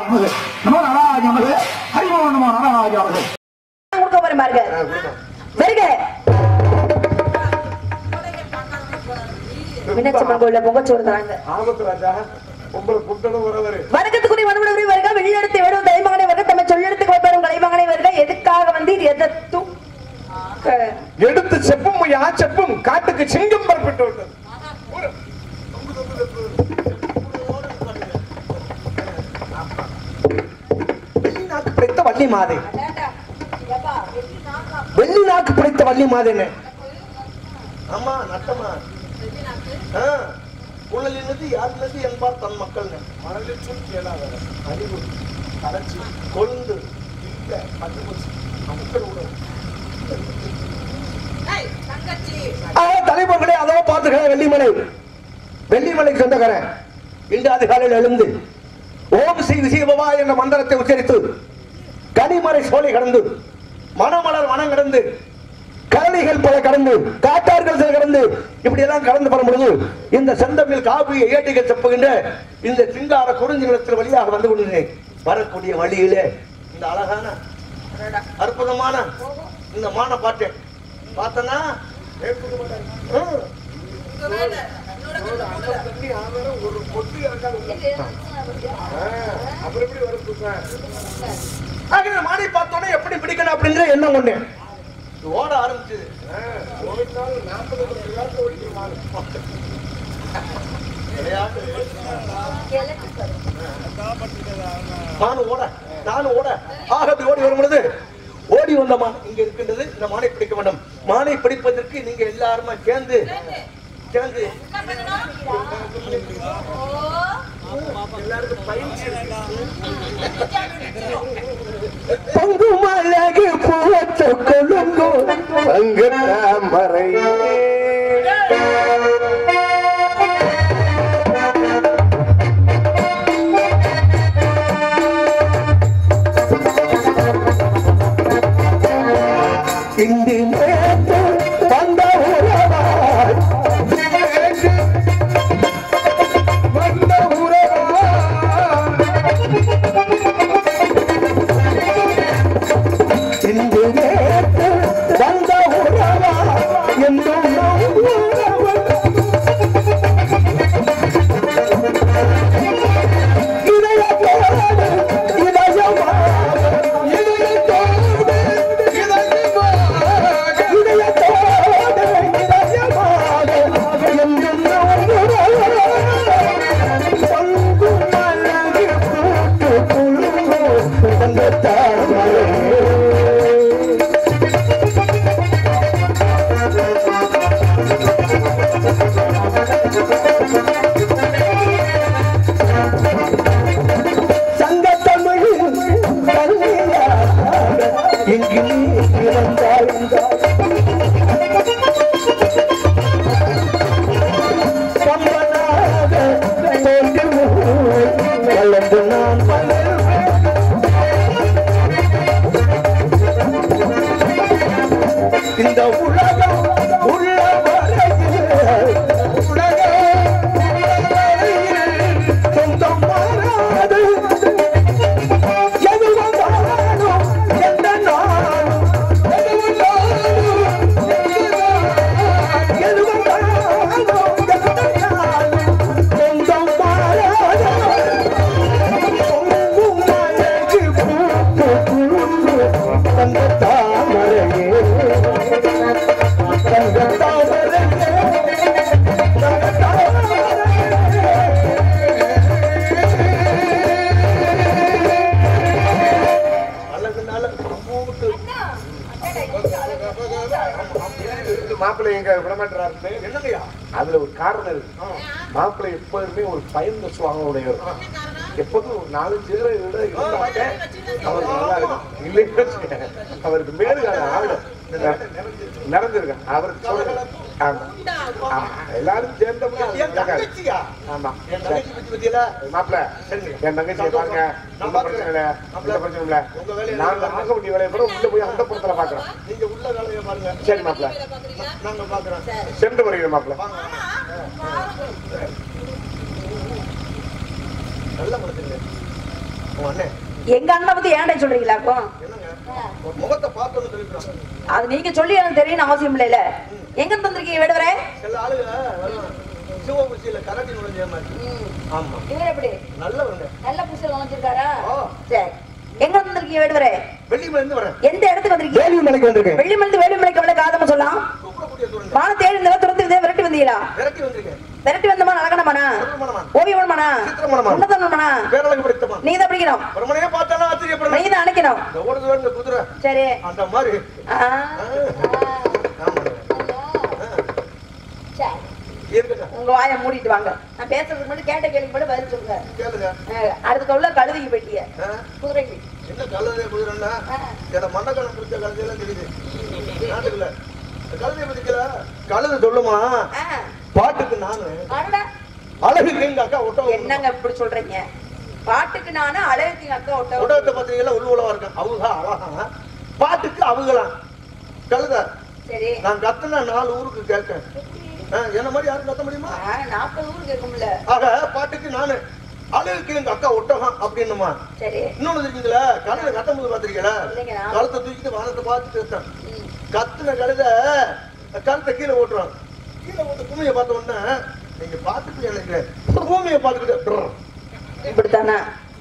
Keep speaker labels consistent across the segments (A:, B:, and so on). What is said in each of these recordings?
A: நமது நமோ நாராஜ நமது ஹரிமோ நமோ நாராஜ நமது
B: கொடுக்க போறேன் பாருங்க வருக மீனாட்சி அம்மன் கோயில்ல பொங்கச்சோறு தராங்க
C: ஆபத்து ராஜா உங்களை குண்டனும் வரவரு
B: வணக்கத்துக்குரிய மனுமனவரை வருக வெளியிடத்தை விடும் தைமகனை வருக தம்மை சொல்லெடுத்து வைப்பரும் கலைமகனை வருக எதுக்காக வந்து எதத்தும்
C: எடுத்து செப்பும் யா செப்பும் காட்டுக்கு சிங்கம் பரப்பிட்டு விட்டது வெள்ளி நாக்கு பிடித்த வள்ளி மாதை வெள்ளி நாக்கு பிடித்த வள்ளி மாதைன்னு ஆமா நட்டமா ஆ, குழலினது யாருனது என்பார் தன் மக்கள் மணலில் சுற்றி இயலாத அறிவு கரைச்சி கொழுந்து இல்ல பட்டு போச்சு மக்கள் உணவு தலைவர்களே அதோ பார்த்துக்கிறேன் வெள்ளிமலை வெள்ளிமலை சொந்தக்காரன் இன்று அதிகாலையில் எழுந்து ஓம் ஸ்ரீ விசயபவா என்ற மந்திரத்தை உச்சரித்து கனிமலை சோலை கடந்து மணமலர் வனம் கடந்து கரணிகள் பல கடந்து காட்டார்கள் சில கடந்து இப்படி எல்லாம் கடந்து வரும் பொழுது இந்த செந்தமிழ் காப்பிய ஏட்டிகள் செப்புகின்ற இந்த சிங்கார குறிஞ்சி நிலத்தில் வழியாக வந்து கொண்டிருந்தேன் வரக்கூடிய வழியிலே இந்த அழகான அற்புதமான இந்த மான பார்த்தேன் பார்த்தனா ஒரு பொட்டு அப்புறம் எப்படி வரும் மானை பார்த்தோன்னே எப்படி பிடிக்கணும் அப்படிங்கிற எண்ணம் கொண்டு இது ஓட ஆரம்பிச்சது நாற்பது ஓடிக்கிற மாடு விளையாட்டு நானும் ஓட நானும் ஓட ஆக அப்படி ஓடி வரும் பொழுது ஓடி வந்த மான் இங்க இருக்கின்றது இந்த மானை பிடிக்க வேண்டும் மானை பிடிப்பதற்கு நீங்க எல்லாருமே சேர்ந்து சேர்ந்து எல்லாருக்கும் பயிற்சி பங்கு மலகு பூத்த கொழுங்கு பங்கு தாமரை இங்கு நேற்று வந்த உறவாய் நேற்று வந்த உறவாய் இங்கு நேற்று வந்த உறவா என்றும் நம் உறவு. இதயத்தோடு இதயமாக, இதயத்தோடு இதயமாக, இதயத்தோடு இதயமாக, என்றும் நம் உறவு. பங்கு மலகு பூத்து குலுங்கு அந்த தாமரை சங்க தமிழில் கல்வியாக இங்கு நீ பிறந்தாய் கம்பனாக தோன்றி கலந்து நான் மலர்வேன். இந்த உலகம் உள்ள வரையில் உலகம் உள்ள வரையில் சொந்தம் மாறாது எது வந்தாலும் எந்த நாளும் எது வந்தாலும் எது வந்தாலும் எந்த நாளும் சொந்தம் மாறாது பொங்கும் அழகு பூத்து குலுங்கு தந்த தாமரையே தந்த தாமரையே தந்த
D: மாப்பிள்ளை எங்க விடமாட்டாரு
C: என்னங்கய்யா
D: அதுல ஒரு காரணம் இருக்கு மாப்பிள்ளை எப்போதுமே ஒரு பயந்த சுவாமியுடையவர் எப்போதும் ஒரு நாலு சேர விட இருந்தாக்க அவர் நல்லா இருக்கும் இல்லைன்னு வச்சுக்க, அவருக்கு மேலுகால ஆளு நடந்திருக்க அவருக்கு சொல்லுங்க ஆமா. ஆமா. எல்லாரும் சேர்ந்தோம்னா அது
C: என்
D: நடக்காது.
C: தங்கச்சியா
D: ஆமா
C: என் தங்கச்சி பத்தி பத்தியில
D: மாப்பிள்ள என் தங்கச்சியை பாருங்க
C: நான்
D: ஒன்றும் பிரச்சனை இல்ல
C: பாக்குறேன்.
D: ஒன்றும் பிரச்சனை இல்ல
C: உங்க வேலையை
D: நாங்க ஆக வேண்டிய வேலையை கூட உள்ள போய் அந்த புறத்துல பாக்குறோம்
C: நீங்க உள்ள வேலையை பாருங்க
D: சரி மாப்பிள்ள
C: நாங்க பாக்குறோம்
D: சென்று வருகிறேன் மாப்பிள்ள
C: நல்ல மனசுங்க உங்க அண்ணன்
B: எங்க அண்ணன் பத்தி ஏன்டா சொல்றீங்களாக்கும்
C: என்னங்க ஒரு முகத்தை பார்த்தோன்னு சொல்லிக்கிறான்
B: அது நீங்க சொல்லி எனக்கு தெரியும் அவசியம் இல்லைல்ல எங்க இருந்து வந்திருக்கீங்க வேடுவரே
C: சில ஆளுங்க வருவாங்க. சிவபூசியில கரடி நுழைஞ்ச மாதிரி ஆமா
B: இவர் எப்படி
C: நல்லவங்க
B: நல்ல புதுசு வாங்கிச்சிருக்காரா
C: ஆ.
B: சரி எங்க இருந்து வந்திருக்கீங்க வேடுவரே
C: வெள்ளிமலை இருந்து வரேன்
B: எந்த இடத்துக்கு வந்திருக்கீங்க
C: வேலூர் மலைக்கு வந்திருக்கேன்
B: வெள்ளிமலைக்கு வேலுமலைக்கு எவ்வளவு காதமா சொல்லலாம்
C: கூப்பிடக்கூடிய தூரம்
B: வான தேடி இந்த துரத்துக்கு விரட்டி வந்தீங்களா
C: விரட்டி வந்திருக்கேன்
B: விரட்டி வந்தமா நடக்கணுமாண்ணா
C: பிரபலமானவன்.
B: ஓவியமாண்ணா
C: சித்திரமானவன்.
B: உன்னதமாண்ணா
C: பேரழகு படித்தமா
B: நீங்க தான் பிடிக்கணும்
C: பிரமணையே பார்த்தாலும் ஆச்சரியப்படணும்
B: நீங்க தான் அணைக்கணும்
C: இந்த ஓடுது இந்த குதிரை
B: சரி
C: அந்த மாதிரி
B: ஆ.
C: ஆமாங்க
B: சரி.
C: இருக்கட்டும்
B: உங்க வாயை மூடிட்டு வாங்க நான் பேசுறதுக்கு மட்டும் கேட்ட கேள்வி மட்டும் பதில் சொல்லுங்க
C: கேளுங்க
B: அஹ், அடுத்த உள்ள கழுதைக்கு போயிட்டீங்க
C: ஆ?
B: குதிரைக்கு
C: என்ன கழுதை குதிரைன்னா
B: ஆ.
C: சில மண்டக்கணம் பிடிச்ச கழுதையெல்லாம் தெரியுது நாட்டுக்குள்ள இந்த கழுதை பிடிக்கல கழுதை சொல்லுமா
B: ஆ.
C: பாட்டுக்கு நானு
B: அடடா.
C: அழகுக்கு எங்க அக்கா ஒட்டகம்
B: என்னங்க இப்படி சொல்றீங்க பாட்டுக்கு நானு அழகுக்கு எங்க அக்கா ஒட்ட
C: ஒட்டகத்தை பத்திரிகையில உள்ள உலவா இருக்கேன் அவங்க அழகா பாட்டுக்கு அவங்களாம் கழுதை
B: சரி
C: நான் கத்துனா நாலு ஊருக்கு கேட்கேன் ஆ, என்ன மாதிரி யாரும் கத்த முடியுமா
B: ஆ, நாற்பது ஊர் கேட்கும்ல
C: ஆக பாட்டுக்கு நானு அழகுக்கு எங்க அக்கா ஒட்டகம் அப்படின்னுமா
B: சரி
C: இன்னொன்னு இருக்கீங்களா கழுதை கத்தும் போது பாத்திருக்கீங்களா
B: இல்லைங்க, நான்
C: கழுத்தை தூக்கிட்டு வானத்தை பார்த்துட்டு இருக்கேன்
B: ம்.
C: கத்துன கழுத கழுத்தை கீழே ஓட்டுறான் கீழே ஓட்டு பூமியை பார்த்த உடனே நீங்க பார்த்துட்டு எனக்கு பூமியை பார்த்துக்கிட்டு
B: இப்படித்தானா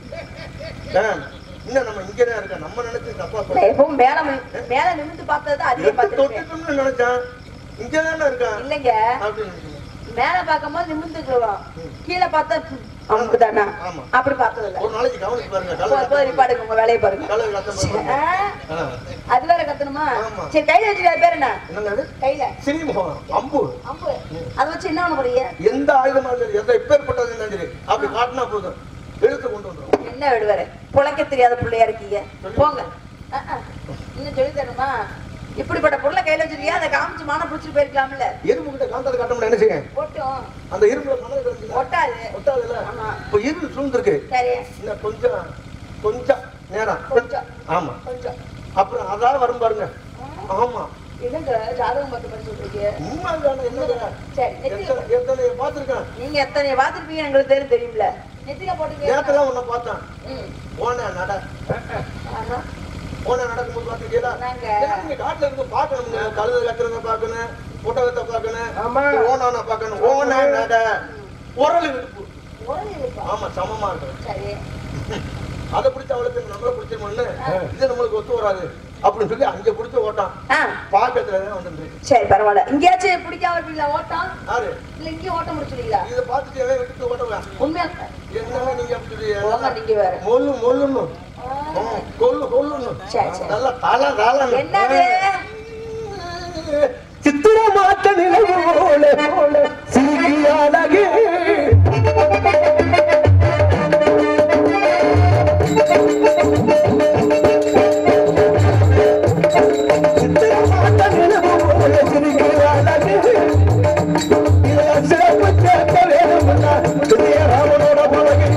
C: இன்னும் நம்ம இங்கதான் இருக்கோம் நம்ம நினைச்சு தப்பா
B: நான்
C: சொல்றோம்
B: எப்பவும் மேல நி- மேல நிமிந்து பார்த்தது அதிகம்
C: எட்டு
B: பார்த்திருக்கேன்
C: தொட்டுட்டோம்னு நினைச்சேன் இங்கதானே இருக்கான்
B: இல்லைங்க
C: அப்படின்னு நினைக்கிறேன்.
B: மேல பார்க்கும்போது நிமிந்துக்குவோம் கீழே பார்த்தா அமுக்குதானா
C: ஆமா.
B: அப்படி பார்த்தது இல்ல
C: ஒரு நாளைக்கு கவனிச்சு பாருங்க
B: போய் போய்
C: கழுதை
B: பாடுங்க உங்க வேலையை பாருங்க
C: கழுதை கத்த பாருங்க
B: ஆ,
C: ஆ.
B: அது வேற கத்தணுமா
C: ஆமா.
B: சரி கையில வச்சுக்க பேர் என்ன
C: என்னங்க அது
B: கையில
C: சினிமுகம் அம்பு
B: அம்பு அதை வச்சு என்ன பண்ண போறீங்க
C: எந்த ஆயுதமா இருந்தாலும் எந்த எப்பேற்பட்டது இருந்தாலும் சரி அப்படி காட்டினா போதும் எழுத்து கொண்டு வந்துடும்
B: என்ன விடுவாரு புழைக்க தெரியாத பிள்ளையா இருக்கீங்க போங்க ஆ, ஆ. இன்னும் சொல்லி தரணுமா இப்படிப்பட்ட பொருளை கையில வச்சிருக்கியா அதை காமிச்சு மானம் பிடிச்சிட்டு போயிருக்கலாம்ல
C: எறும்பு கிட்ட காந்தத்தை காட்டணும்னா என்ன செய்யும்
B: ஒட்டும்
C: அந்த இரும்புல மணல் கிடக்குல்ல
B: ஒட்டாது
C: ஒட்டாதுல்ல
B: ஆமா.
C: இப்ப இரும்பு சூழ்ந்திருக்கு
B: சரி
C: இன்னும் கொஞ்சம் கொஞ்சம் நேரம்
B: கொஞ்சம்
C: ஆமா
B: கொஞ்சம்
C: அப்புறம் அதான் வரும் பாருங்க ஆமா
B: என்னங்க ஜாதகம் பார்த்து பண்ணி சொல்றீங்க
C: உண்மை தானே என்னங்க
B: சரி நெத்தியில
C: எத்தனை எத்தனை பார்த்திருக்கேன்
B: நீங்க எத்தனை பார்த்திருப்பீங்க எங்களுக்கு தெரியும் தெரியும்ல நெத்தியில போட்டுக்க
C: நேரத்தெல்லாம் உன்னை பார்த்தேன்
B: ம்
C: போன நட
B: ஆஹா.
C: போன நடக்கும்போது பார்த்துருக்கீங்களா
B: நாங்க
C: நீங்க காட்டுல இருந்து பார்க்கணுங்க கழுத கத்துறத பார்க்கணும் புட்டகத்தை பார்க்கணும் ஓனான பார்க்கணும் ஓன நட உரல் இடுப்பு
B: உரல் இருக்கா?
C: ஆமா சமமா இருக்கும்
B: சரி
C: அதை பிடிச்ச அவளுக்கு நம்மள பிடிச்சிருமோன்னு இது நம்மளுக்கு ஒத்து வராது அப்படின்னு சொல்லி அங்க பிடிச்ச ஓட்டான்
B: ஆ
C: பாக்கத்துல தான் வந்துருக்கு
B: சரி பரவாயில்ல இங்கேயாச்சும் பிடிக்காம இருப்பீங்களா ஓட்டம்
C: யாரு
B: இல்ல இங்கேயும் ஓட்ட முடிச்சிருக்கீங்களா
C: இதை பார்த்துட்டு எவன் விட்டுட்டு ஓட்டவா
B: உண்மையா
C: என்னங்க நீங்க அப்படி
B: போங்க நீங்க வேற
C: மொல்லு மொல்லுன்னு கொல்லு கொல்லுன்னு
B: சரி, சரி.
C: நல்லா தல தல
B: என்னது
C: சித்திர மாத்த நிலவு போல சிறிய அழகு சித்திர மாத்த நிலவு போல சிறிய அழகு இதில் சிறப்பு சேர்க்க வேணும்னா சிறிய ராமனோட பழகு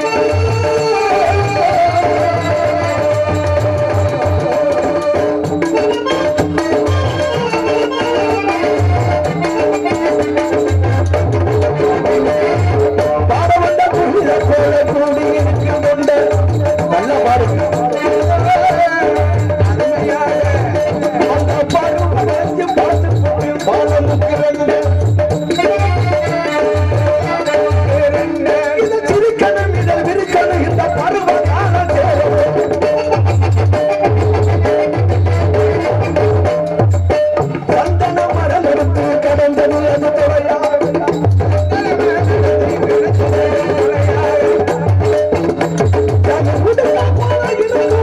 C: பாடவந்த புனித போல கூடி இருக்கும் கொண்ட நல்ல பாடுங்க அருமையாக அந்த பாடும் படைச்சு பார்த்து போய் பாடம் முக்கிறங்க இது சிரிக்கணும் இதை விரிக்கணும் இந்த பருவ காலம் தேவை சந்தன மரம் எடுத்து கடந்தது அது துறையாக எனக்கு உடலா போல இருக்கு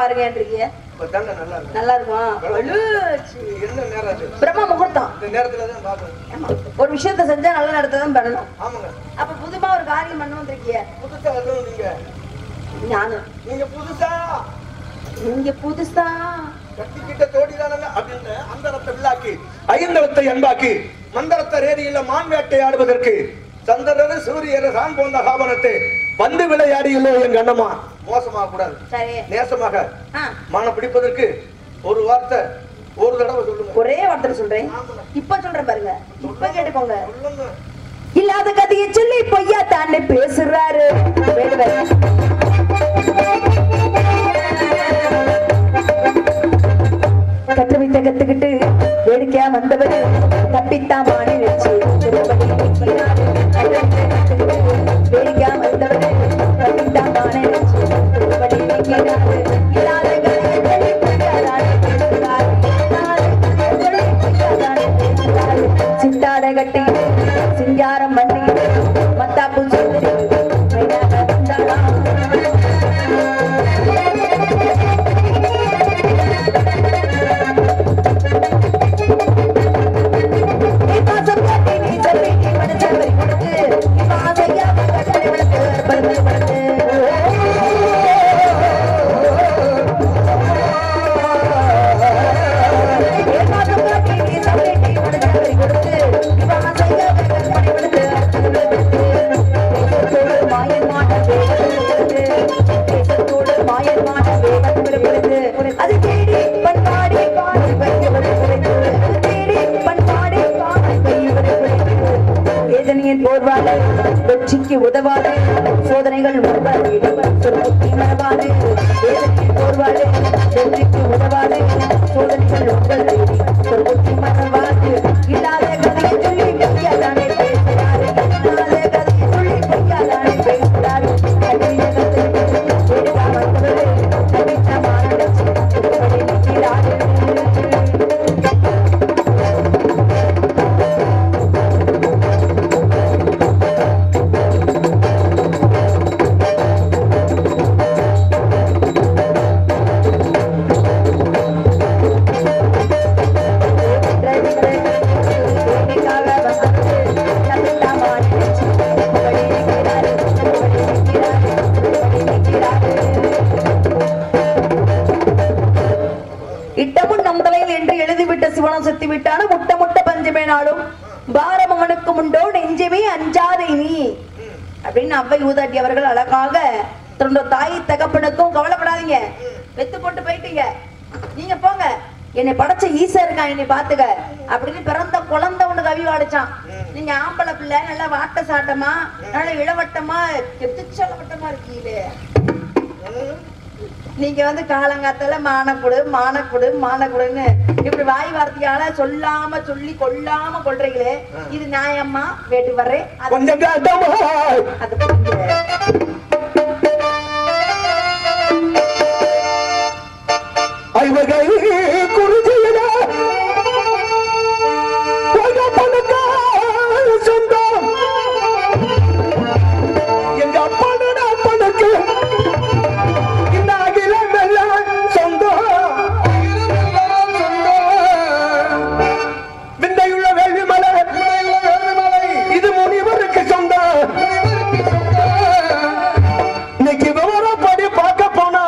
B: பாருங்கன்றீங்க
D: இப்பதாங்க நல்லா இருக்கு
B: நல்லா இருக்குமா வலுச்சு.
D: என்ன நேரம் அது
B: பிரம்ம முகூர்த்தம்
D: இந்த நேரத்துல தான் பார்க்கணும்
B: ஆமா. ஒரு விஷயத்த செஞ்சா நல்ல நடத்த தான் பண்ணணும்
D: ஆமாங்க
B: அப்ப புதுமா ஒரு காரியம் பண்ண வந்திருக்கிய
D: புதுசா வரணும் நீங்க
B: ஞானம்
D: நீங்க புதுசா
B: நீங்க புதுசா
D: கட்டிக்கிட்ட தோடிதானங்க அப்படின்னு அந்தரத்தை வில்லாக்கி ஐந்தரத்தை அன்பாக்கி மந்தரத்த ரேதியில மான் வேட்டை ஆடுவதற்கு சந்திரன சூரியன சான் போன்ற ஆபரணத்தை வந்து விளையாடியுள்ளோ என் கண்ணம்மா மோசமாக கூடாது
B: சரி
D: நேசமாக
B: ஆ,
D: மானம் பிடிப்பதற்கு ஒரு வார்த்தை ஒரு தடவை சொல்லுங்க
B: ஒரே வார்த்தை சொல்றேன் இப்ப சொல்றேன் பாருங்க இப்ப கேட்டுக்கோங்க
D: சொல்லுங்க
B: இல்லாத கதையை சொல்லி பொய்யா தாண்டி பேசுறாரு வேடுவர். கற்று வைத்த கத்துக்கிட்டு வேடிக்கையா வந்தவர் தப்பித்தான் மாடி வச்சு திருப்பதி நிற்கிறாரு. கற்று வைத்த கத்துக்கிட்டு வேடிக்கையா வந்தவர் தப்பித்தான் மாடி வச்சு திருப்பதி நிற்கிறாரு. இல்லாத கதையை சொல்லி பொய்யா தாண்டி பேசுறாரு. இல்லாத கதையை சொல்லி பொய்யா தாண்டி பேசுறாரு. சித்தாடை கட்டி சிங்காரம் பண்ணி மத்தாப்பு சுந்தரி மைனாக வந்தாளா. நீ பாசம் காட்டி நீ சொல்லி நீ மனசை பறி கொடுத்து, நீ பாசையா கட்டளை விளக்கு பருத்து படுத்து. நீ பாசம் காட்டி நீ சொல்லி நீ மனசை பறி கொடுத்து, நீ பாசையா கட்டளை விளக்கு தேசத்தோடு மாயமான வேகம் விழுகிறது. தேசத்தோடு மாயமான வேகம் விழுகிறது. அது தேடி பண்பாடி பாடி வையவர் குறைந்தது. அது தேடி பண்பாடி பாடி வையவர் குறைந்தது. வேதனையின் போர்வாடு வெற்றிக்கு உதவாது சோதனைகள் முன்பாடு இடுவர் சொற்புத்தி மரபாது வேதனையின் போர்வாடு வெற்றிக்கு உதவாது சோதனைகள் உங்கள் தேடி சொற்புத்தி மரபாது இல்லாத கதையை சொல்லி பொய்யாதானே பேசுகிறாரு இல்லாத கதையை சொல்லி பொய்யாதானே பேசுகிறாரு அடிமையை கத்துக்கிட்டு வேடுகா வந்தவரு தனித்த மானடச்சு இப்படி நிற்கிறாரு இட்டமும் நம் தலையில் என்று எழுதிவிட்ட சிவனம் செத்து விட்டான முட்ட முட்ட பஞ்சமேனாலும் பாரம் அவனுக்கு உண்டோ நெஞ்சமே அஞ்சாதை நீ அப்படின்னு அவ்வை ஊதாட்டி அவர்கள் அழகாக தன்னோட தாய் தகப்பனுக்கும் கவலைப்படாதீங்க வெத்து போட்டு போயிட்டீங்க நீங்க போங்க என்னை படைச்ச ஈசா இருக்கான் என்னை பாத்துக்க அப்படின்னு பிறந்த குழந்தை ஒண்ணு கவி வாடிச்சான் நீங்க ஆம்பளை பிள்ளை நல்லா வாட்ட சாட்டமா நல்ல இளவட்டமா எத்திச்சலவட்டமா இருக்கீங்களே நீங்க வந்து காலங்காத்தால மானக்குடு மானக்குடு மானக்குடுன்னு இப்படி வாய் வார்த்தையால சொல்லாம சொல்லி கொல்லாம கொள்றீங்களே இது நியாயமா வேட்டு வர்றேன் அது
C: கொஞ்சம் காட்டமாய்
B: அது புரியுது.
C: ஐவகை குருதியில பணக்கார சொந்தம் எங்க அப்பனோட அப்பனுக்கு இந்த அகிலம் எல்லாம் சொந்தம் விந்தையுள்ள வேள்விமலை இது முனிவருக்கு சொந்தம் இன்னைக்கு விவரம் படி பார்க்க போனா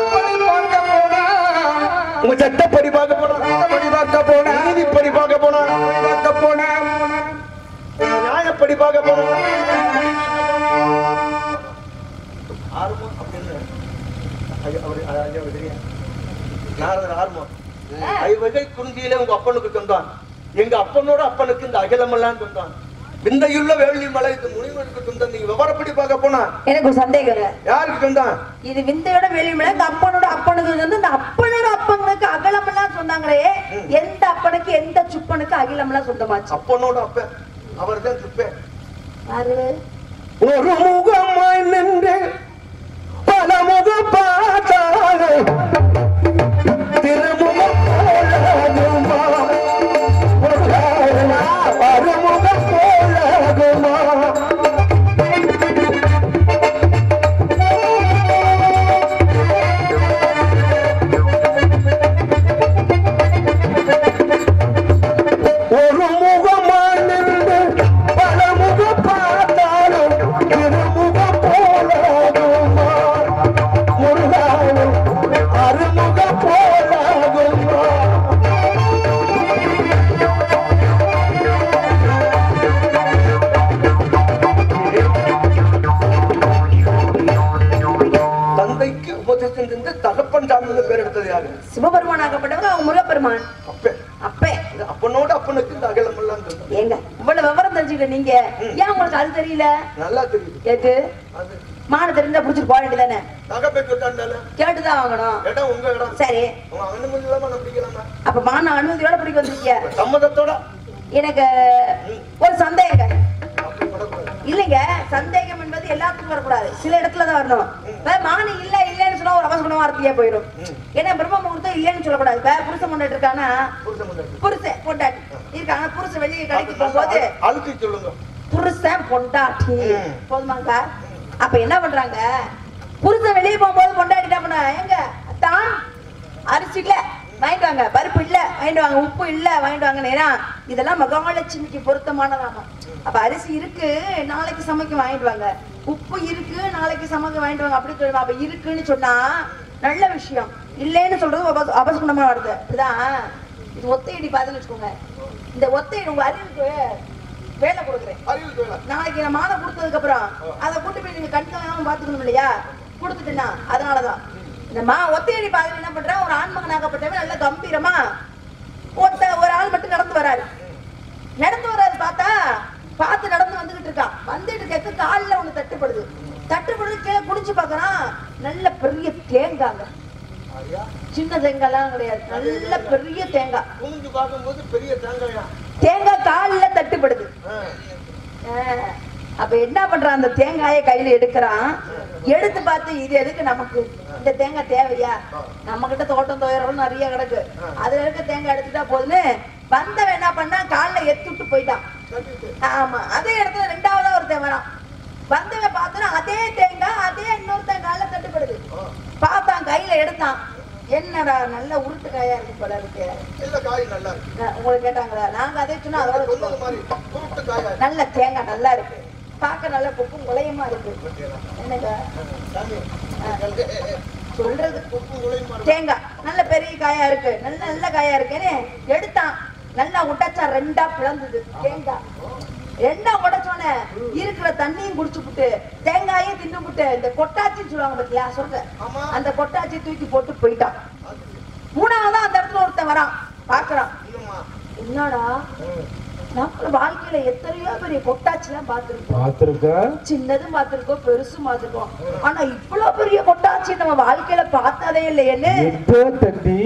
C: உங்க சட்டப்படி பார்க்க போனா படி பார்க்க போனா நீதிப்படி பார்க்க போனா பார்க்க போனா நியாயப்படி பார்க்க போனா ஆர்வம் அப்படின்னு ஐயா, அவரு ஐயா, அவரு தெரியும். நாரதர் ஆர்வம் ஐவகை குறிஞ்சியில உங்க அப்பனுக்கு சொந்தான் எங்க அப்பனோட அப்பனுக்கு இந்த அகிலமெல்லாம் சொந்தான் விந்தையுள்ள வேள்வி மலை இது முனிவனுக்கு சொந்தம் நீங்க விவரப்படி பார்க்க போனா
B: எனக்கு ஒரு சந்தேகம்
C: யாருக்கு சொந்தான்
B: இது விந்தையோட வெளியுமில்ல இந்த அப்பனோட அப்பனுக்கு வந்து இந்த அப்பனோட அப்பனுக்கு அகலம் எல்லாம் சொன்னாங்களே எந்த அப்பனுக்கு எந்த சுப்பனுக்கு அகிலம் எல்லாம் சொந்தமாச்சு
C: அப்பனோட அப்ப அவர் தான் சுப்பேன்
B: யாரு
C: ஒரு முகமாய் நின்று பல முகம் பார்த்தாலே திருமுகம் போலாகுமா அருமுகம் போலாகுமா அப்பன் சாமின்னு பேர் எடுத்தது யாரு
B: சிவபெருமான் ஆகப்பட்டவங்க அவங்க முருகப்பெருமான்
C: அப்பே
B: அப்பே
C: இந்த அப்பனோட அப்பனுக்கு இந்த அகலம் எல்லாம் சொல்றேன்.
B: ஏங்க இவ்வளவு விவரம் தெரிஞ்சுக்கிட்ட நீங்க ஏன் உங்களுக்கு அது தெரியல
C: நல்லா தெரியுது
B: எது
C: அது
B: மான தெரிஞ்சா புடிச்சிட்டு போக வேண்டியதானே
C: நகை பெற்று தாண்டால
B: கேட்டுதான் வாங்கணும்
C: இடம் உங்க இடம்
B: சரி
C: உங்க அனுமதி இல்லாம நான் பிடிக்கலாமா
B: அப்ப மான அனுமதியோட பிடிக்க வந்திருக்கிய
C: சம்மதத்தோட
B: எனக்கு ஒரு சந்தேகம்
C: அப்படி பண்ணக்கூடாது
B: இல்லைங்க சந்தேகம் என்பது எல்லாத்துக்கும் வரக்கூடாது சில இடத்துல தான் வரணும் இப்ப மானு இல்ல இல்லைன்னு சொன்னா ஒரு அவசர வார்த்தையா போயிடும் ஏன்னா பிரம்ம முகூர்த்தம் இல்லைன்னு சொல்லக்கூடாது இப்ப புருஷன் கொண்டாட்டு இருக்கானா
C: புருஷன் முன்னாடி
B: புருஷன் பொண்டாட்டி இருக்காங்க புருஷன் வெளியே கடைக்கு போகும்போது
C: அழுத்தி சொல்லுங்க
B: புருஷன் பொண்டாட்டி
C: ம்.
B: போதுமாங்க அப்ப என்ன பண்றாங்க புருஷன் வெளியே போகும்போது பொண்டாட்டி என்ன பண்ண எங்க அத்தான் அரிசி இல்ல வாங்கிட்டு வாங்க பருப்பு இல்ல வாங்கிட்டு வாங்க உப்பு இல்ல வாங்கிட்டு வாங்க நேரா இதெல்லாம் மகாலட்சுமிக்கு பொருத்தமானதாமா அப்ப அரிசி இருக்கு நாளைக்கு சமைக்க வாங்கிட்டு வாங்க உப்பு இருக்கு நாளைக்கு சமைக்க வாங்கிட்டு வாங்க அப்படி சொல்லுவாங்க அப்ப இருக்குன்னு சொன்னா நல்ல விஷயம் இல்லைன்னு சொல்றது அப- அபசகுணமா வருது அப்படிதான் இது ஒத்தையடி பாதுன்னு வச்சுக்கோங்க இந்த ஒத்தையடி உங்க அறிவுக்கு வேலை கொடுக்குறேன்
C: அறிவு வேலை
B: நாளைக்கு நான் மாலை கொடுத்ததுக்கு அப்புறம் அதை கூட்டு போய் நீங்க கண்காணாம பாத்துக்கணும் இல்லையா கொடுத்துட்டேன்னா அதனாலதான் இந்த மா ஒத்தையடி பாதையில் என்ன பண்றேன் ஒரு ஆண்மகனாகப்பட்டவன் நல்ல கம்பீரமா ஒத்த ஒரு ஆள் மட்டும் நடந்து வராரு நடந்து வராரு பார்த்தா பார்த்து நடந்து வந்துகிட்டு இருக்கான் வந்துட்டு கேட்க காலில் ஒண்ணு தட்டுப்படுது தட்டுப்படுது கீழே குடிச்சு பார்க்கறான் நல்ல பெரிய தேங்காங்க
C: ஐயா
B: சின்ன தேங்காய்லாம் கிடையாது நல்ல பெரிய தேங்காய்
C: குனிஞ்சு பார்க்கும்போது பெரிய தேங்காயா
B: தேங்காய் காலில் தட்டுப்படுது
C: ஆ.
B: ஆஹ். அப்ப என்ன பண்றான் அந்த தேங்காயை கையில எடுக்கிறான் எடுத்து பார்த்து இது எதுக்கு நமக்கு இந்த தேங்காய் தேவையா நம்ம கிட்ட தோட்டம் துயரம் நிறைய கிடக்கு அதுல இருக்க தேங்காய் எடுத்துட்டா போதுன்னு வந்தவன் என்ன பண்ணா கால்ல எத்துட்டு போயிட்டான்
C: கட்டிட்டு.
B: ஆமா அதே இடத்துல ரெண்டாவதா ஒருத்தன் வரான் வந்தவன் பார்த்தா அதே தேங்காய் அதே இன்னொருத்தன் கால்ல தட்டுப்படுது பார்த்தான் கையில எடுத்தான் என்னடா நல்ல உருட்டு காயா இருக்கு போல இருக்கு
C: இல்ல காய் நல்லா இருக்கு
B: நான் உங்களுக்கு கேட்டாங்களா நாங்க அதை சொன்னா அதோட
C: சொன்னது
B: வச்சுக்கோங்க.
C: மாதிரி குருட்டு காயா இருக்கு.
B: நல்ல தேங்காய் நல்லா இருக்கு பார்க்க நல்ல கொப்பும் குலையமா இருக்கு என்னங்க
C: சாமி,
B: சொல்றது
C: உப்பு உலையுமா இருக்கு.
B: தேங்காய் நல்ல பெரிய காயா இருக்கு நல்ல நல்ல காயா இருக்குன்னு எடுத்தான் நல்லா உடைச்சா ரெண்டா பிளந்தது தேங்காய் ரெண்டா உடைச்சோன்னே இருக்கிற தண்ணியும் குடிச்சு புட்டு தேங்காயும் தின்னு புட்டு இந்த கொட்டாச்சின்னு சொல்லுவாங்க பத்தியா சொல்றேன்
C: ஆமா.
B: அந்த கொட்டாச்சி தூக்கி போட்டு போயிட்டான் மூணாவதா அந்த இடத்துல ஒருத்தன் வரான் பாக்குறான்
C: இல்லம்மா.
B: என்னடா நம்ம வாழ்க்கையில எத்தனையோ பெரிய கொட்டாச்சிலாம் பார்த்திருக்கோம்
A: பார்த்திருக்க
B: சின்னதும் பார்த்திருக்கோம் பெருசும் பார்த்திருக்கோம் ஆனா இவ்வளவு பெரிய கொட்டாச்சி நம்ம வாழ்க்கையில பார்த்ததே இல்லையேன்னு
A: எப்போ தட்டி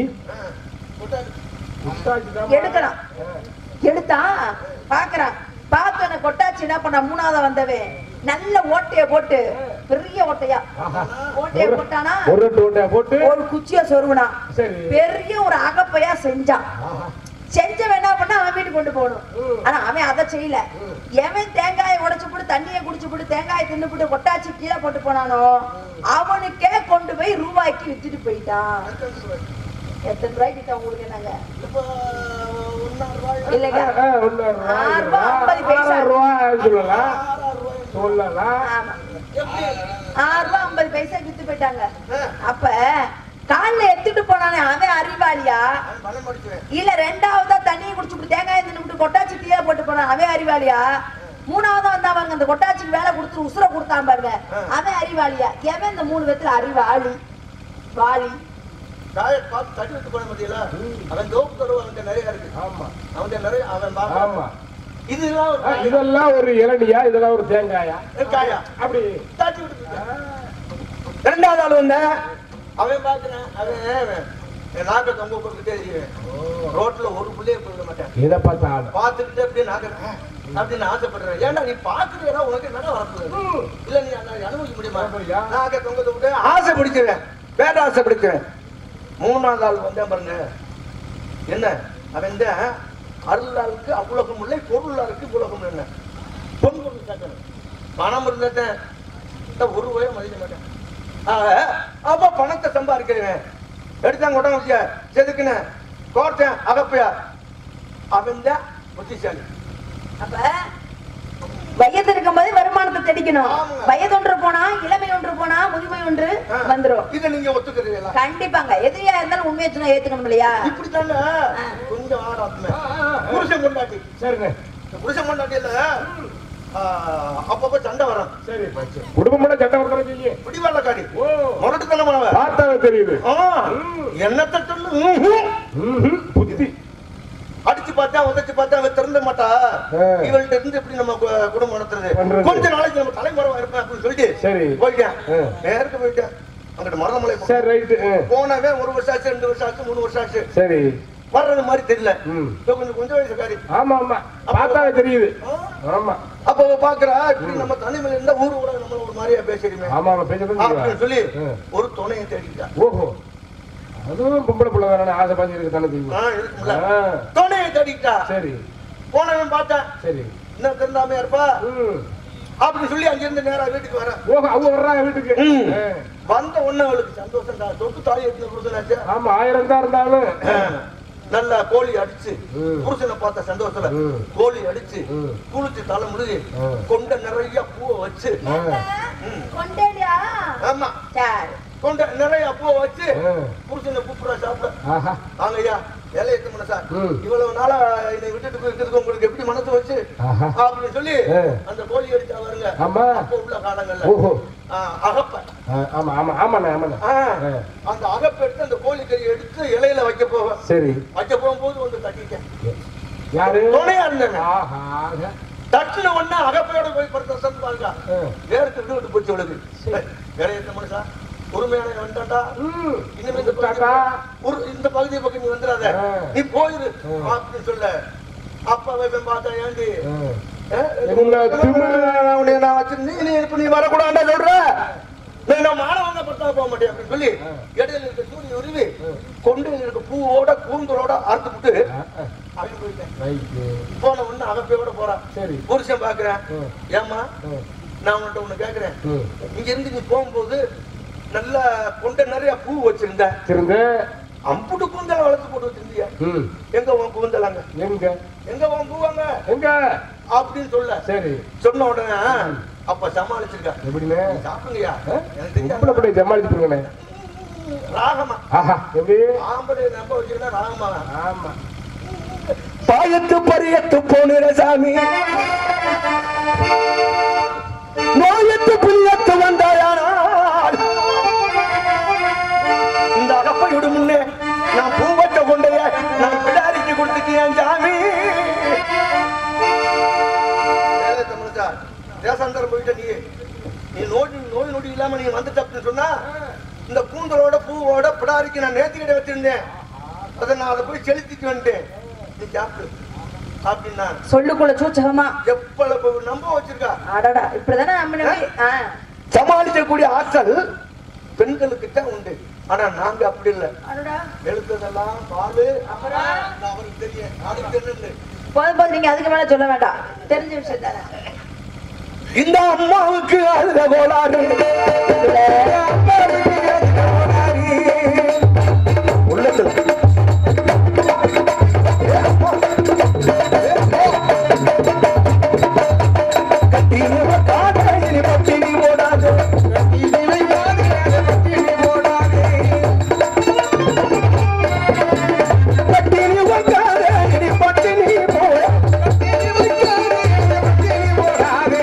B: எடுக்கிறான் எடுத்தான் பாக்குறான் பார்த்து அந்த கொட்டாச்சி என்ன பண்ண மூணாவது வந்தவன் நல்ல ஓட்டைய போட்டு பெரிய ஓட்டையா ஓட்டைய போட்டானா
A: ஒரு ரெண்டு ஒன்றை போட்டு
B: ஒரு குச்சிய சொருவினான்
A: சரி.
B: பெரிய ஒரு அகப்பையா செஞ்சான் செஞ்சவன் என்ன பண்ணா அவன் வீட்டுக்கு கொண்டு போகணும் ஆனா அவன் அதை செய்யல எவன் தேங்காயை உடைச்சு போட்டு தண்ணியை குடிச்சு போட்டு தேங்காயை தின்னு போட்டு கொட்டாச்சி கீழே போட்டு போனானோ அவனுக்கே கொண்டு போய் ரூபாய்க்கு வித்துட்டு போயிட்டான் எத்தனை ரூபாய்க்கு வித்தா உங்களுக்கு என்னங்க
C: இப்ப ஒன்னாறு ரூபாய்,
B: இல்லைங்க
A: ஆ, ஒண்ணு ரூபா,
B: ஆறு ரூபா, ஐம்பது பைசா.
A: ஆறு ரூபா சொல்லலாம்
C: ஆறாறு ரூபாய்.
A: சொல்லலாம்
B: ஆமா
C: எப்படி?
B: ஆறு ரூபா ஐம்பது பைசா வித்து போயிட்டாங்க
C: ஆ,
B: அப்ப கால்ல எடுத்துட்டு போனானே அவன் அறிவாளியா
C: நான் பணம் படிச்சுவேன்.
B: இல்ல ரெண்டாவதா தண்ணியை குடிச்சுட்டு தேங்காய் தின்னுட்டு கொட்டாச்சி தீயா போட்டு போனான் அவன் அறிவாளியா மூணாவதா வந்தா பாருங்க அந்த கொட்டாச்சிக்கு வேலை கொடுத்து உசுர கொடுத்தான் பாருங்க அவன் அறிவாளியா எவன் இந்த மூணு பேத்துல அறிவாளி வாளி
C: காயை பார்த்து தட்டி விட்டு போன பாத்தீங்களா? அவன் தோப்பு தருவா, அவன்கிட்ட நிறைய இருக்கு.
A: ஆமா
C: அவன்கிட்ட நிறைய அவன்
A: ஆமா
C: பார்ப்பான். இதெல்லாம் ஒரு
A: ஆ,
C: காயா?
A: இதெல்லாம் ஒரு இளநியா இதெல்லாம் ஒரு தேங்காயா
C: காயா?
A: அப்படி
C: தட்டி விட்டு போயிட்டான். ரெண்டாவது ஆள் வந்த அவன் பாக்குறான் அவன் என் நாக்க தொங்க போட்டுக்கிட்டே இருக்கிறேன் ரோட்ல ஒரு புள்ளைய போயிட மாட்டேன்
A: இதை பார்த்தா ஆடு
C: பார்த்துக்கிட்டு அப்படியே நாக்க அப்படின்னு ஆசைப்படுறேன் ஏன்டா நீ பாக்குறீங்கன்னா உனக்கு என்ன வரப்பு இல்ல நீ அதை அனுபவிக்க முடியுமா
A: ஆமாய்யா.
C: நாக்க தொங்க தொங்கிட்டு ஆசை பிடிச்சிருவேன் பேர ஆசை பிடிச்சிருவேன் மூணாவது ஆள் வந்தேன் பாருங்க என்ன அவன் இந்த அருளாளுக்கு அவ்வுலகம் இல்லை பொருளாளுக்கு உலகம் என்ன பொன் பொருள் கேட்கணும் பணம் இருந்தேன் ஒரு ரூபாயும் மதிக்க மாட்டேன் ஆக, அப்ப பணத்தை சம்பாதிக்கிறவன் எடுத்தான் கொட்ட வச்சிய செதுக்குன கோர்த்தேன் அகப்பையா அவன் தான் புத்திசாலி
B: அப்ப வயது இருக்கும்போது வருமானத்தை தெடிக்கணும்
C: ஆமாங்க.
B: வயது ஒன்று போனா இளமை ஒன்று போனா முதுமை ஒன்று வந்துரும்
C: இதை நீங்க ஒத்துக்கிறீங்களா
B: கண்டிப்பாங்க எதிரியா இருந்தாலும் உண்மையை சொன்னா ஏத்துக்கணும் இல்லையா
C: இப்படித்தானே கொஞ்சம் ஆடாத்துமே புருஷன் கொண்டாட்டி
A: சரிங்க
C: இந்த புருஷன் கொண்டாட்டி இல்ல அப்பப்ப சண்டை வரும்
D: சரி பச்சை குடும்பம் சட்டை வரதான செய்யும்
C: பிடிவாளக்காடி
D: ஓ
C: முரட்டுத்தனமானவ
D: பார்த்தாவே தெரியுது
C: ஆ, என்னத்த சொல்லு ம்ஹும்.
D: ம்ஹும். புத்தி
C: அடிச்சு பார்த்தா உதைச்சு பார்த்தா அவன் திருந்த மாட்டா
D: ஆ.
C: இவள்கிட்ட இருந்து எப்படி நம்ம கு- குடும்பம் நடத்துறது
D: பண்றது.
C: கொஞ்ச நாளைக்கு நம்ம தலைமுறை இருப்பேன் அப்படின்னு சொல்லிட்டு
D: சரி.
C: போயிட்டேன்
D: ஆ.
C: நேருக்கு போயிட்டேன் அங்கிட்டு மருதமலை பக்கம்.
D: சரி ரைட்டு
C: போனவே ஒரு வருஷம் ஆச்சு ரெண்டு வருஷம் ஆச்சு மூணு வருஷம் ஆச்சு
D: சரி
C: வர்றது மாதிரி தெரியல
D: ம்.
C: இதோ கொஞ்சம் கொஞ்சம் வயசுக்காரி
D: ஆமா ஆமா பார்த்தாவே தெரியுது
C: ஆ.
D: ஆமா
C: அப்ப அவ பாக்குறா இப்படி நம்ம தனிமையில இருந்தா ஊரு கூட நம்ம ஒரு மாதிரியா பேசுறீங்க
D: ஆமா ஆமா பேசதான்
C: அப்படின்னு சொல்லி
D: ஆ.
C: ஒரு துணையை தேடிட்டா
D: ஓஹோ அதுவும் பொம்பளை பிள்ளை தானே ஆசை பாசி இருக்கு தானே செய்யும்
C: ஆ, இருக்கும்ல
D: ஆ,
C: துணையை தேடிட்டா
D: சரி
C: போனவன் பார்த்தேன்
D: சரி
C: என்ன திருந்தாம இருப்பா
D: ம்.
C: அப்படின்னு சொல்லி அங்கிருந்து நேரா வீட்டுக்கு வரேன்
D: ஓஹோ அவங்க வர்றாங்க வீட்டுக்கு
C: ம்.
D: ஆ.
C: வந்த உடனே அவளுக்கு சந்தோஷம் தான் தொட்டு தாலி எடுத்து புருஷனாச்சு
D: ஆமா ஆயிரம் தான் இருந்தாலும்
C: நல்லா கோழி அடிச்சு
D: ம்.
C: புருஷனை பார்த்த சந்தோஷத்துல
D: ம்.
C: கோழி அடிச்சு
D: ம்.
C: குளிச்சு தலை முழுகி
D: ஆ.
C: கொண்ட நிறைய பூவை வச்சு
D: ஆ.
B: கொண்டேலியா
C: ஆமா
B: சரி
C: கொண்ட நிறைய பூவை வச்சு
D: ஆ.
C: புருஷனை கூப்பிடுறா சாப்பிட
D: ஆஹா
C: வாங்க ஐயா வேலை எத்த மனசா
D: ம்.
C: இவ்வளவு நாளா என்னை விட்டுட்டு போயிருக்கிறது உங்களுக்கு எப்படி மனசு வச்சு
D: ஆஹா.
C: அப்படின்னு சொல்லி
D: ஆ.
C: அந்த கோழி அடிச்சா வருங்க
D: ஆமா
C: அப்ப உள்ள காலங்கள்ல
D: ஓஹோ
C: ஆ, அகப்ப
D: ஆ, ஆமா ஆமா ஆமாண்ணே ஆமாண்ணே
C: ஆ,
D: ஆ.
C: அந்த அகப்ப எடுத்து அந்த கோழி கறி எடுத்து இலையில வைக்க போவேன்
D: சரி
C: வைக்க போகும்போது வந்து தட்டிட்டேன்
D: யாரு
C: துணையா இருந்தேங்க
D: ஆஹா
C: தட்டுன உடனே அகப்பையோட போய் படுத்த சந்து பாருங்க
D: ஆ.
C: வேர்த்து விட்டு விட்டு போச்சு அவளுக்கு வேற எந்த மனுஷா உரிமையான வந்துட்டாண்டா
D: ம்.
C: இனிமே இந்த பகுதி
D: தாத்தா.
C: ஒரு- இந்த பகுதியை பக்கம் நீ வந்துடாத
D: ஆ.
C: நீ போயிரு
D: ஆ.
C: அப்படின்னு சொல்ல அப்ப அவன் பார்த்தா ஏண்டி
D: ஆ.
C: ஆ?
D: என்ன திமிரு?
C: உன்னை நான் வச்சிருந்தேன் நீ இப்ப நீ வரக்கூடாதுன்னு சொல்ற நீ நான் மானவங்க பத்தா போக மாட்டேன் அப்படின்னு சொல்லி
D: ஆ.
C: இடையில இருக்க சூரிய உருவி கொண்டு இருக்க பூவோட கூந்தலோட அறுத்து விட்டு
D: ஆ, ஆ.
C: அவன் போயிட்டேன்
D: ரைட்டு.
C: போன உடனே அகப்பையோட போறான்
D: சரி
C: புருஷன் பாக்குறேன்
D: ஆ.
C: ஏம்மா
D: ஆ.
C: நான் உன்கிட்ட ஒண்ணு கேக்குறேன்
D: ம்.
C: இங்க இருந்து நீ போகும்போது நல்லா கொண்ட நிறைய பூ வச்சிருந்த
D: திருந்த
C: அம்புட்டு கூந்தல வளர்த்து போட்டு வச்சிருந்தியா
D: ம்.
C: எங்க உன் கூந்தலாங்க
D: எங்க
C: எங்க உன் பூவாங்க
D: எங்க
C: அப்படின்னு சொல்ல
D: சரி
C: சொன்ன உடனே அப்ப சமாளிச்சிருக்கா
D: எப்படிண்ணே
C: நீ சாப்பிடுங்கய்யா
D: ஆ?
C: எனக்கு தெரியாது
D: பொம்பளை பிள்ளை ஜமாளிச்சுருங்கண்ணே
C: ராகமா
D: ஆஹா எப்படி
C: ஆம்பளை நம்ப வச்சிருந்தா ராகமா
D: ஆமா
C: பாயத்து பரியத்து போனிற சாமி நோயத்து புரியத்து வந்தாயானால் இந்த அகப்பையோடு முன்னே நான் பூவட்ட கொண்டைய நான் பிடாரிக்கு கொடுத்துட்டேன் சாமி ஏலே தமிழ்ச்சா, தேசாந்தரம் போயிட்ட நீ நீ நோய் நோய் நொடி இல்லாம நீ வந்துட்ட அப்படின்னு சொன்னா இந்த கூந்தலோட பூவோட பிடாரிக்கு நான் நேர்த்திக்கிட்ட வச்சிருந்தேன் அதை நான் அதை போய் செலுத்திட்டு வந்துட்டேன் நீ சாப்பிடு அப்படின்னா
B: சொல்லுக்குள்ள சூச்சகமா
C: எவ்வளவு நம்ப வச்சிருக்கா
B: அடடா இப்படிதானே நம்ம நம்பி ஆ.
C: சமாளிக்கக்கூடிய ஆற்றல் பெண்களுக்கு தான் உண்டு ஆனா நாங்க அப்படி இல்ல
B: அடடா
C: எழுத்ததெல்லாம் பாலு அப்புறம் அவருக்கு தெரியும் அவருக்கு தெரியும்
B: போதும் போதும் நீங்க அதுக்கு மேல சொல்ல வேண்டாம் தெரிஞ்ச விஷயம் தானே
C: இந்த அம்மாவுக்கு அழுத கோளாறு இந்த அம்மாவுக்கு அழுத கோளாறு. உள்ளத்துல கட்டினவ காக்கையில் பட்டினி போடாது கட்டினவை காக்கையில் பட்டினி போடாது பட்டினி வைக்காதே இனி பட்டினி போட பட்டினி வைக்காதே இனி பட்டினி போடாதே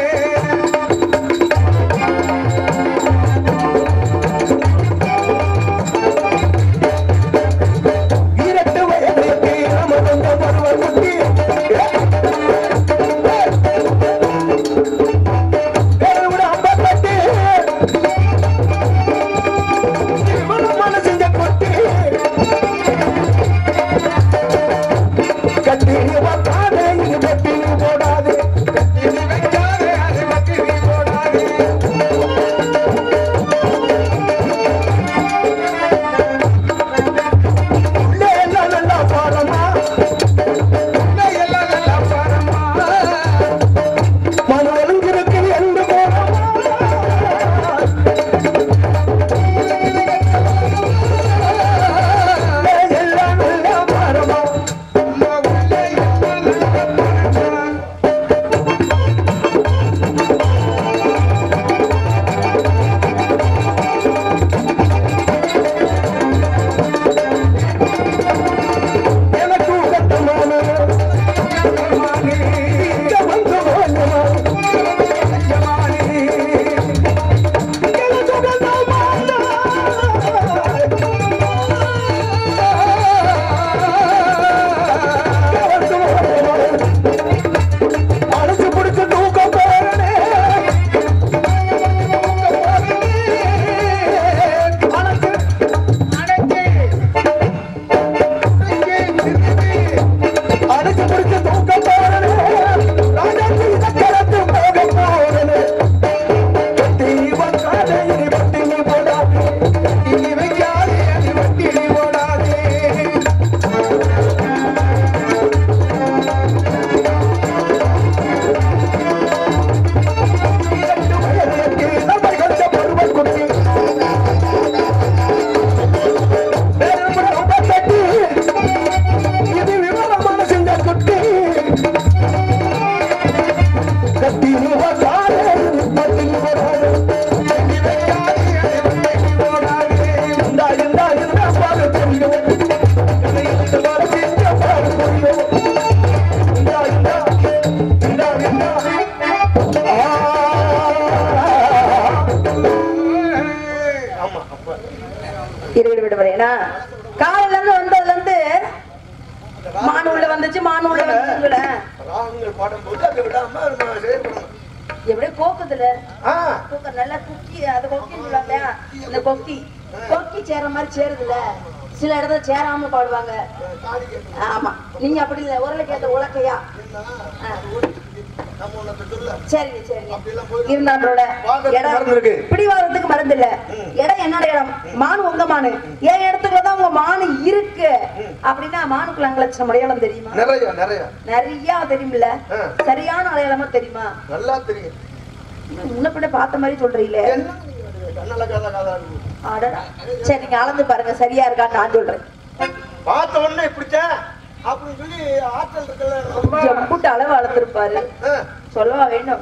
B: காலையில இருந்து வந்ததுல இருந்து மான் உள்ள வந்துச்சு மான் உள்ள வந்துச்சுங்கள
C: ராகங்கள் பாடும்போது அதை விடாம நம்ம செயல்படணும்
B: எப்படியே கோக்குதுல
C: ஆ,
B: கோக்க நல்லா குக்கி அது கொக்கின்னு சொல்லுவாங்க இல்லையா? இந்த கொக்கி கொக்கி சேர மாதிரி சேருதுல சில இடத்துல சேராம பாடுவாங்க
C: காடி கேட்கணும்.
B: ஆமா நீங்க அப்படி இல்ல உரலுக்கு ஏத்த உலக்கையா ஆ.
C: நம்ம ஒண்ணு சொல்ல
B: சரிங்க சரிங்க
C: அப்படிலாம் போய்
B: இருந்தாங்களோட
C: வாதத்துக்கு
B: இடம்
C: மருந்து இருக்கு.
B: பிடிவாதத்துக்கு மருந்து இல்ல இடம் என்னோட இடம் மானு உங்க மானு என் இடத்துக்குள்ள தான் உங்க மானு இருக்கு அப்படின்னா மானுக்குள்ள அங்கலட்சணம் அடையாளம் தெரியுமா
C: நிறைய நிறைய
B: நிறைய தெரியுமில்ல
C: ஆ.
B: சரியான அடையாளமா தெரியுமா
C: நல்லா தெரியும்
B: முன்ன பின்ன பார்த்த மாதிரி சொல்றீங்களே
C: என்ன கண்ணல கதை கதை இருக்கு.
B: அடடா. சரி நீங்க அளந்து பாருங்க சரியா இருக்கான்னு நான் சொல்றேன்
C: பார்த்த உடனே இப்படிச்சா அப்படின்னு சொல்லி ஆற்றல் இருக்குல்ல ரொம்ப
B: எம்புட்டு அளவு அளந்திருப்பாரு
C: ஆ,
B: சொல்லவா வேண்டும்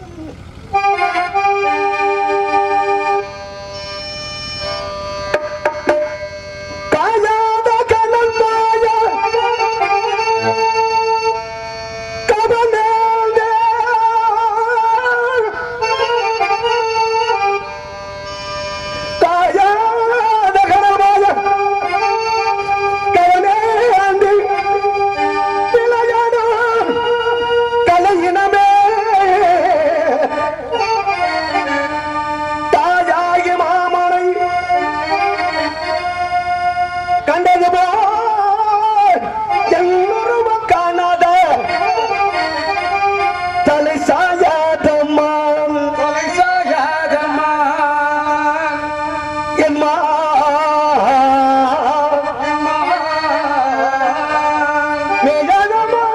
C: காயாத கனல் மாய கவனேந்தே. காயாத கனல் மாய கவனேந்தி விளையாடும் கலையினமே தாயாகி மாமனை கண்டது போல் எல்லோரும் காணாத தலை சாயாதம்மா தலை சாயாதம்மா எம்மா மேலானம்மா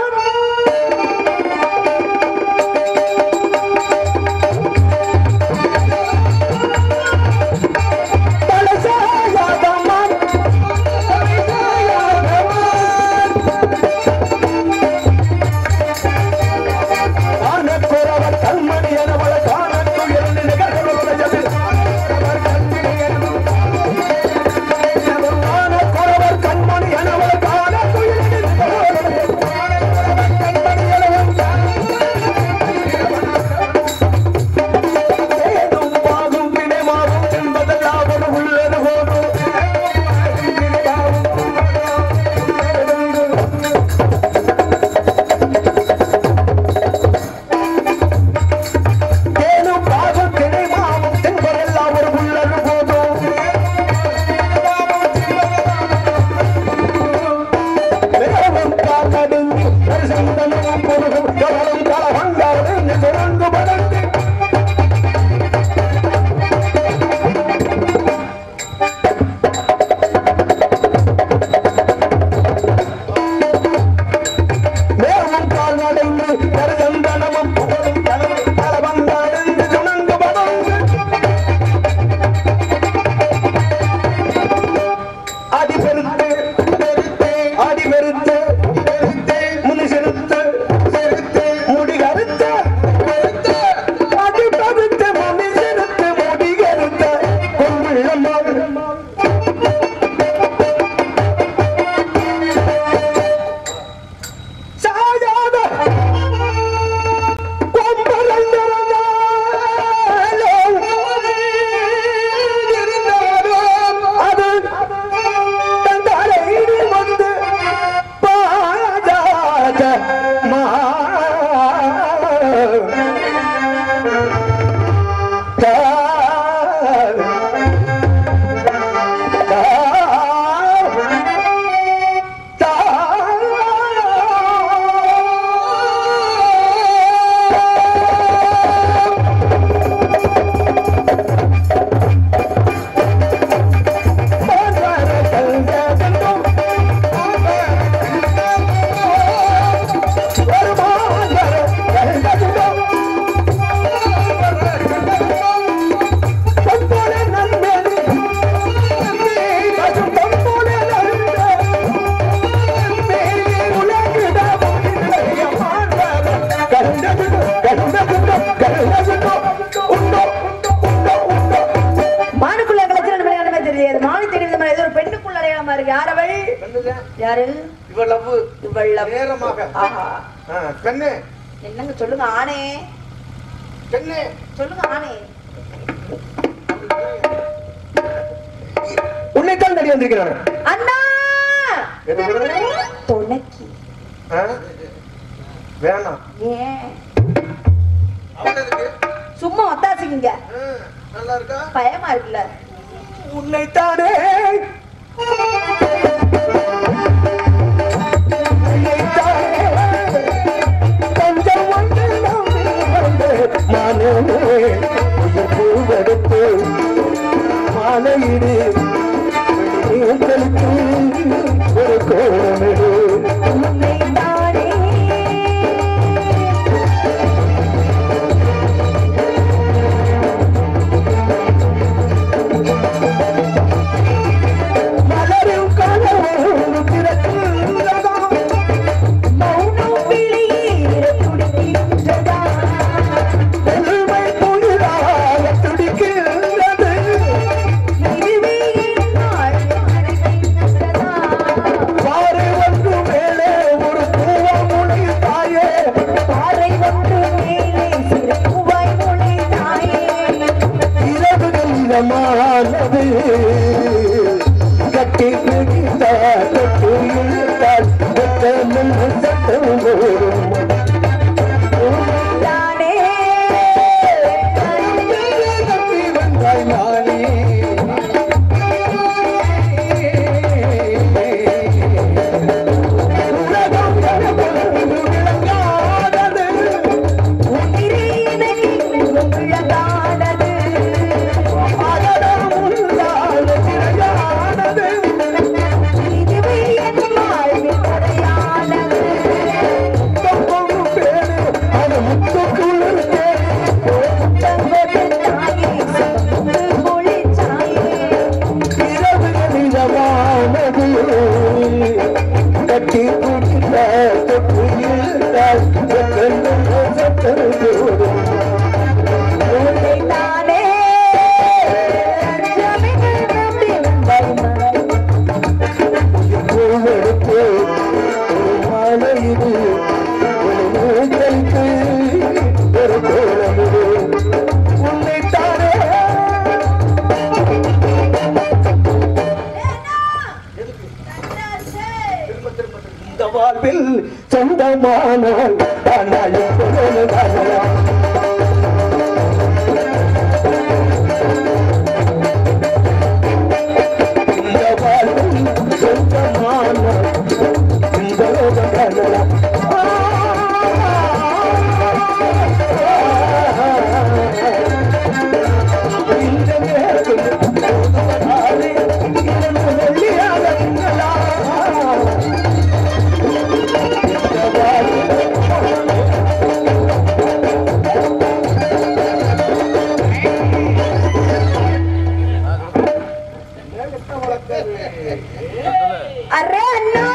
C: தலை சாயாதம்மா ஆனக்குறவர் கண்மணி எனவள காணத்துயில் நிகழ்வுடையது ஆனக்குறவர் கண்மணி எனவள காணத்துயில் கண்மணி ஏதும் பாகும் வினைமாகும் என்பதெல்லாம் ஒரு உள்ளது போதும் ஏனும் பாகும் வினைமாகும் என்பதெல்லாம் ஒரு உள்ளது போதும் மிகவும் காத்தடிந்து தரிசந்தனும் பொருளும் கடலும் கலவங்காடு தொடர்ந்து படர்ந்து மேவும் கால் நடைந்து கருதந்தனமும் புகழும் கனவும் கலவங்காடு துணங்கு படர்ந்து அடி பெருத்து அடி பெருத்து முனி செலுத்து முடி கருத்து அடி பெருத்து முனி செலுத்து முடி கருத்து கொள்ளுள்ளமாறு சாயாத அது தந்தாரை வந்து பாஜாத மா
B: மானுக்குள்ள அங்கலட்சணம் அடையாளமே தெரியாது மானு தெரியுது மாதிரி ஏதோ ஒரு பெண்ணுக்குள்ள அடையாளமா இருக்கு யார் அவள் யாரு
C: இவ்வளவு
B: இவ்வளவு
C: நேரமாக
B: ஆஹா
C: ஆ, பெண்ணே
B: என்னங்க சொல்லுங்க ஆனே
C: பெண்ணே
B: சொல்லுங்க ஆனே
C: உன்னைத்தான் தேடி வந்திருக்கிறான்
B: அண்ணா
D: எதுக்கு?
B: துணைக்கு
D: ஆ? வேணாம்
B: ஏன்
D: அவன் எதுக்கு?
B: சும்மா ஒத்தாசிக்கிங்க
D: ஆ, நல்லா இருக்கா
B: பயமா இருக்குல்ல
C: உன்னைத்தானே தஞ்சம் வந்து நம்பி வந்தேன். நானே உயிர் பூவெடுத்து மாலையிடு வெளியேற்றலுக்கு ஒரு கோலமிடு
B: உன்னை தானே
C: மலரும் கனவு திறக்கிறதா
B: மௌனம் வெளியேற துடிக்கின்றதா
C: பெருமை புதிதாக துடிக்கிறது
B: இதுவே என் நாள் நடக்கின்றதா
C: பாறை வந்து மேலே ஒரு பூவமுனை தாயே
B: பாறை ஒன்று மேலே சிறு பூவாய் முளைத்தாயே
C: இரவுகள் இதமானது கட்டி பிடித்தால் கட்டி இழுத்தால் வெட்டமின் சட்டம் போடும்
B: தானே
C: கட்டி வந்தாய் நானே உலகம் எனக்கொன்று விளங்காதது
B: உயிரே எனக்கு விளங்காதது
C: அகலம் உள்ளாத சிறையானது
B: இதுவே என் வாழ்வின் முறையானது
C: தொப்பொரு பேரு அது முத்துக்குள்
B: தங்கத்து தாயே சிவந்து பொழிச்சாயே
C: இரவு நிலவானது கட்டி பிடித்த தொட்டு இழுத்தால் சட்டம் போடும்
B: உன்னை தானே ஜமிகள் நம்பி வந்தாய்
C: பூவெடுத்து ஒரு மாலையிடு ஒரு மூத்தலுக்கு ஒரு கோலமிடு உன்னைத்தானே இந்த வாழ்வில் சொந்தமானால் ஆனால் எப்பொழுது காணலாம் இந்த வாழ்வில் சொந்தமானால் இந்த லோகம் காணலாம் இந்த நேரத்தில் போதுவதாலே இரண்டு வெள்ளியாக திங்கலாம் இந்த வாழ்வில்
B: அரே அண்ணா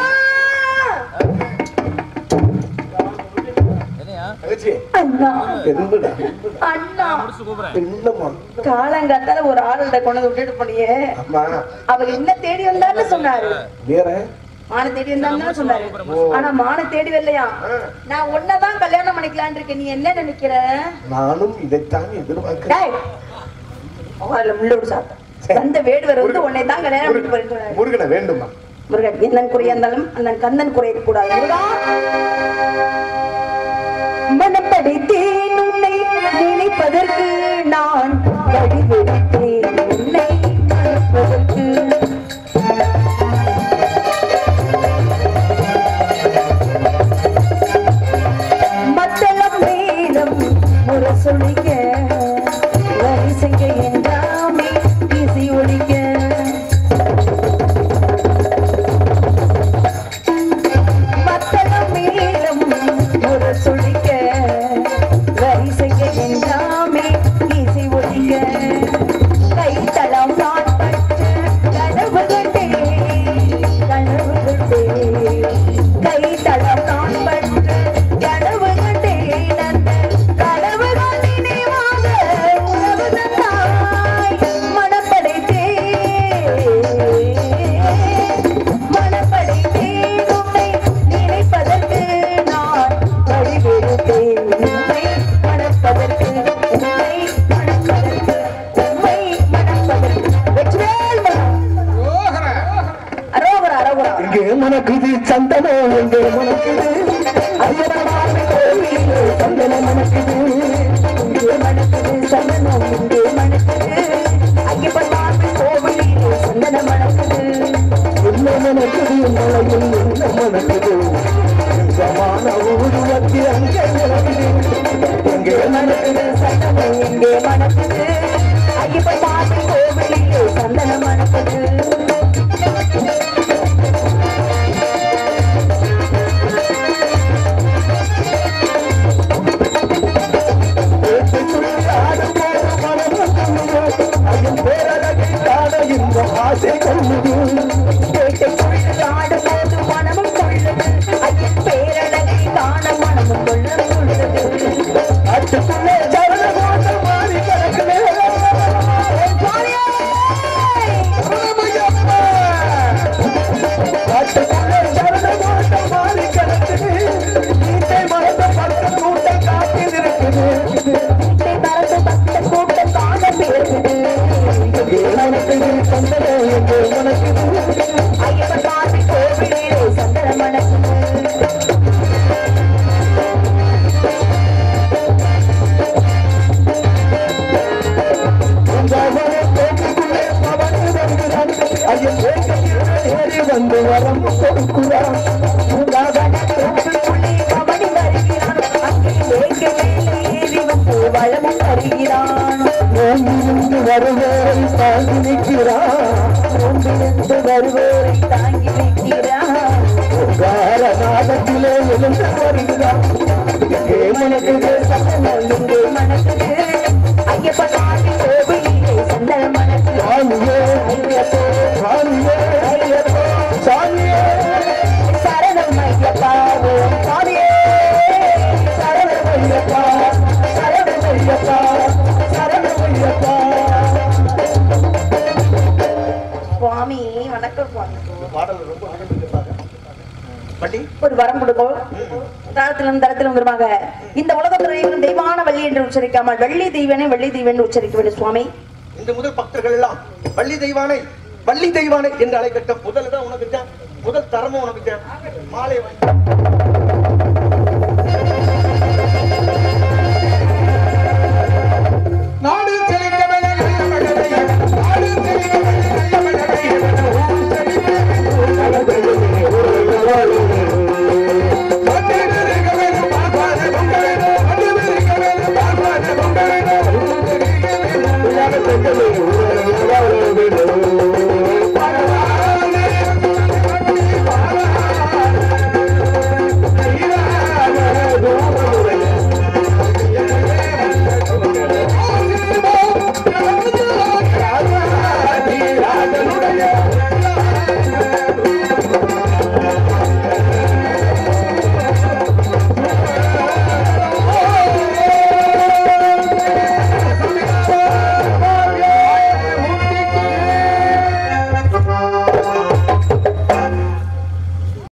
D: தங்கச்சி
B: அண்ணா
D: என்னடா
B: அண்ணா
D: என்னம்மா
B: காலங்காத்தால ஒரு ஆளுட கொண்டு வந்து விட்டுட்டு போனியே
D: அம்மா
B: அவர் என்ன தேடி வந்தாருன்னு சொன்னாரு
D: வேற
B: மான தேடி வந்தாருன்னு சொன்னாரு ஆனா மான தேடி வரலையா நான் உன்னதான் கல்யாணம் பண்ணிக்கலாம்னு இருக்கேன் நீ என்ன நினைக்கிற
D: நானும் இதைத்தான் எதிர்பார்க்கிறேன்
B: டேய் அவர்ல முள்ளோடு சாப்பிட்டேன் வந்த வேடுவர் வந்து உன்னை தான் கல்யாணம் பண்ணிட்டு போறேன்னு சொன்னாரு
D: முருகனை வேண்டுமா
B: முருகன் என்னன் குறையா இருந்தாலும் அந்த கந்தன் குறைய கூடாது முருகா மனப்படைத்தேன் உன்னை நினைப்பதற்கு நான் வழிவெடுத்தேன் உன்னை மறப்பதற்கு மத்தளம் மேலும் முரசொலிக்க வரிசைங்க என்றாமே இசை ஒழிக்க மத்தளம் மேலும் ஒரு சுழிக்க வரிசைக்க என்றாமே இசை ஒழிக்க
C: இங்கே மணக்குது சந்தனம் எங்கே மணக்குது ஐயனார் கோவிலிலே சந்தனம் மணக்குது
B: இங்கே மணக்குது சந்தனம் இங்கே மணக்குது ஐயப்பன் மார்பில் கோவிலிலே சந்தனம் மணக்குது
C: என்ன மணக்குது மலையில் என்ன மணக்குது சமான ஊதுவத்தி அங்கே மணக்குது எங்கே மணக்குது
B: சந்தனம் இங்கே மணக்குது ஐயப்பன் மார்பில் கோவிலிலே சந்தனம் மணக்குது
C: ஆசை கொள்ளுது
B: கேட்டுக்குள் ஆடும்போது மனமும் கொள்ளுது ஐயன் பேரழகை காண மனமும் கொள்ள கொள்ளுது
C: காட்டுக்குள்ளே சரண கோட்டம் மாறி கிடக்குது காட்டுக்குள்ளே சரண கோட்டம் மாறி கிடக்குது நீட்டை மறந்த பக்கம் கூட்டம் காட்டில் இருக்குது
B: வீட்டை மறந்து பக்த கூட்டம் காண பேருது
C: மனக்குது சந்தனம் எங்கே மனக்குது
B: ஐயப்பன் மார்பில் கோவிலிலே சந்தனம் மணக்குது
C: வந்து வரம் கொடுக்குறான்
B: தோப்புக்குள்ளே கபடி வருகிறான் அங்கே வேங்க மேலே ஏறி வந்து வளமும் தருகிறான்
C: நோங்கிருந்து வருவோரை தாங்கி நிற்கிறான்
B: நோம்பிலிருந்து வருவோரை தாங்கி வைக்கிறான்
C: கார நாதத்திலே எழுந்து வருகிறான் எங்கே மனக்குது
B: சந்தனம் இங்கே மணக்குது ஐயப்பன் மார்பில் கோவிலிலே சந்தனம் மணக்குது
C: சாமியே
B: ஐயப்போ
C: சாமியே
B: ஐயப்போ
C: சாமியே
B: சரணம் ஐயப்பா ஓம் சாமியே சரணம் ஐயப்பா சரணம் ஐயப்பா சரணம் ஐயப்பா சுவாமி வணக்கம் சுவாமி
C: பாடல் ரொம்ப விரும்பி பட்டி
B: ஒரு வரம் கொடுக்கும் தரத்திலும் தரத்திலும் வருவாங்க இந்த உலகத்தில் தெய்வான வள்ளி என்று உச்சரிக்காமல் வெள்ளி தெய்வனே வெள்ளி தெய்வன் உச்சரிக்க வேண்டும் சுவாமி
C: இந்த முதல் பக்தர்கள் எல்லாம் வள்ளி தெய்வானை வள்ளி தெய்வானை என்று அழைக்கட்டும் முதல் இடம் உனக்கு தான் முதல் தரமும் உனக்கு தான் மாலை வாங்கி